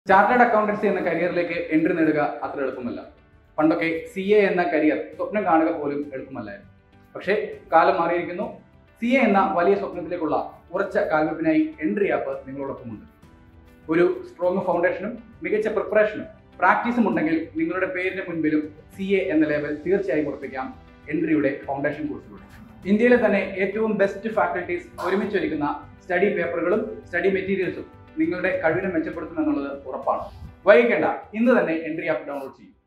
chartered accountancy എന്ന കരിയറിലേക്ക് entry നേടുക അത്ര എളുപ്പമല്ല പണ്ടൊക്കെ സി എ എന്ന കരിയർ സ്വപ്നം കാണുക പോലും എളുപ്പമല്ലായിരുന്നു പക്ഷേ കാലം മാറിയിരിക്കുന്നു സി എ എന്ന വലിയ സ്വപ്നത്തിലേക്കുള്ള ഉറച്ച കാൽവെപ്പിനായി എൻട്രി ആപ്പ് നിങ്ങളോടൊപ്പമുണ്ട് ഒരു സ്ട്രോങ് ഫൗണ്ടേഷനും മികച്ച പ്രിപ്പറേഷനും പ്രാക്ടീസും ഉണ്ടെങ്കിൽ നിങ്ങളുടെ പേരിന് മുൻപിലും സി എ എന്ന ലേബൽ തീർച്ചയായും ഉറപ്പിക്കാം എൻട്രിയുടെ ഫൗണ്ടേഷൻ കോഴ്സിലൂടെ ഇന്ത്യയിലെ തന്നെ ഏറ്റവും ബെസ്റ്റ് ഫാക്കൽറ്റീസ് ഒരുമിച്ചൊരുക്കുന്ന സ്റ്റഡി പേപ്പറുകളും സ്റ്റഡി മെറ്റീരിയൽസും നിങ്ങളുടെ കഴിവിനെ മെച്ചപ്പെടുത്തും എന്നുള്ളത് ഉറപ്പാണ് വൈകിക്കേണ്ട ഇന്ന് തന്നെ എൻട്രി ആപ്പ് ഡൗൺലോഡ് ചെയ്യും